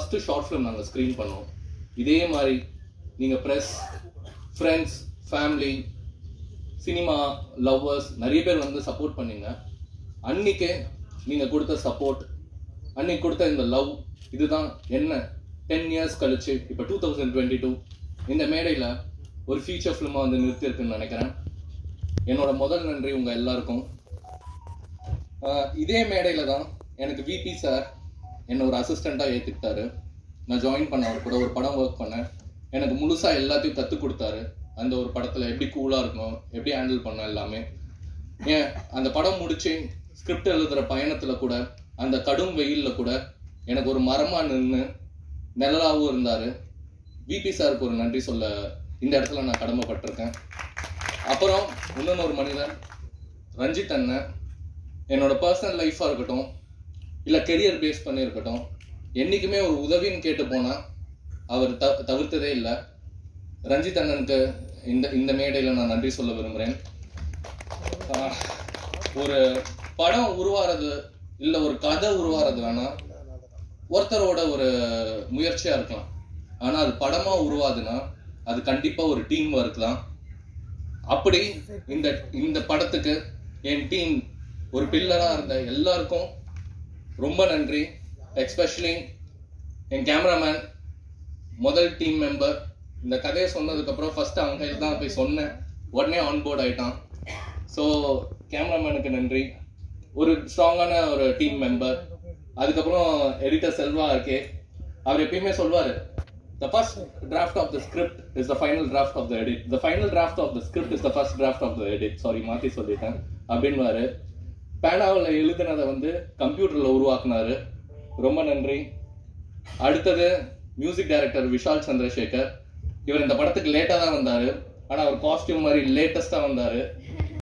first short film நாங்கள் screen பண்ணோம் இதே மாதிரி நீங்கள் press friends family cinema lovers நிறைய பேர் வந்து சப்போர்ட் பண்ணீங்க அன்னைக்கே நீங்கள் கொடுத்த சப்போர்ட் அன்னைக்கு கொடுத்த இந்த லவ் இதுதான் என்ன டென் இயர்ஸ் கழிச்சு இப்போ டூ தௌசண்ட் டுவெண்ட்டி டூ இந்த மேடையில் ஒரு ஃபீச்சர் ஃபிலிமாக வந்து நிறுத்தியிருக்குன்னு நினைக்கிறேன் என்னோட முதல் நன்றி உங்கள் எல்லாருக்கும் ஆஹ் இதே மேடையில் தான் எனக்கு விபி சார் என்னை ஒரு அசிஸ்டண்ட்டாக ஏற்றுக்கிட்டாரு நான் ஜாயின் பண்ண அவர் கூட ஒரு படம் ஒர்க் பண்ணேன் எனக்கு முழுசாக எல்லாத்தையும் கற்றுக் கொடுத்தாரு அந்த ஒரு படத்தில் எப்படி கூலாக இருக்கணும் எப்படி ஹேண்டில் பண்ண எல்லாமே ஏன் அந்த படம் முடிச்சு ஸ்கிரிப்ட் எழுதுகிற பயணத்தில் கூட அந்த கடும் வெயிலில் கூட எனக்கு ஒரு மரமாக நின்று நிழலாகவும் இருந்தார் விபி சாருக்கு ஒரு நன்றி சொல்ல இந்த இடத்துல நான் கடமைப்பட்டிருக்கேன் அப்புறம் இன்னொன்று ஒரு மனிதன் ரஞ்சித் அண்ணன் என்னோட பர்சனல் லைஃபாக இருக்கட்டும் இல்லை கெரியர் பேஸ் பண்ணி இருக்கட்டும் என்றைக்குமே ஒரு உதவின்னு கேட்டு போனால் அவர் த தவிர்த்ததே இல்லை ரஞ்சித் அண்ணனுக்கு இந்த இந்த மேடையில் நான் நன்றி சொல்ல விரும்புகிறேன் ஆஹ், ஒரு படம் உருவாறது இல்லை ஒரு கதை உருவாறது வேணா ஒருத்தரோட ஒரு முயற்சியாக இருக்கலாம் ஆனால் அது படமாக உருவாதுன்னா அது கண்டிப்பாக ஒரு டீம் ஒர்க் தான் அப்படி இந்த இந்த படத்துக்கு என் டீம் ஒரு பில்லரா இருந்த எல்லாருக்கும் ரொம்ப நன்றி எக்ஸ்பெஷலி என் கேமராமேன் முதல் டீம் மெம்பர் இந்த கதையை சொன்னதுக்கப்புறம் ஃபர்ஸ்ட் அவங்க கையில் தான் போய் சொன்னேன் உடனே ஆன் போர்ட் ஆயிட்டான் ஸோ கேமராமேனுக்கு நன்றி ஒரு ஸ்ட்ராங்கான ஒரு டீம் மெம்பர் அதுக்கப்புறம் எடிட்டர் செல்வா இருக்கே அவர் எப்பயுமே சொல்வாரு the first draft of the script is the final draft of the edit the final draft of the script is the first draft of the edit sorry மாத்தி சொல்லிட்டேன் அப்படின்வாரு பேனாவில் எழுதுனதை வந்து கம்ப்யூட்டர்ல உருவாக்குனாரு ரொம்ப நன்றி அடுத்தது மியூசிக் டைரக்டர் விஷால் சந்திரசேகர் இவர் இந்த படத்துக்கு லேட்டாக தான் வந்தாரு ஆனா அவர் காஸ்டியூம் மாதிரி லேட்டஸ்டா வந்தாரு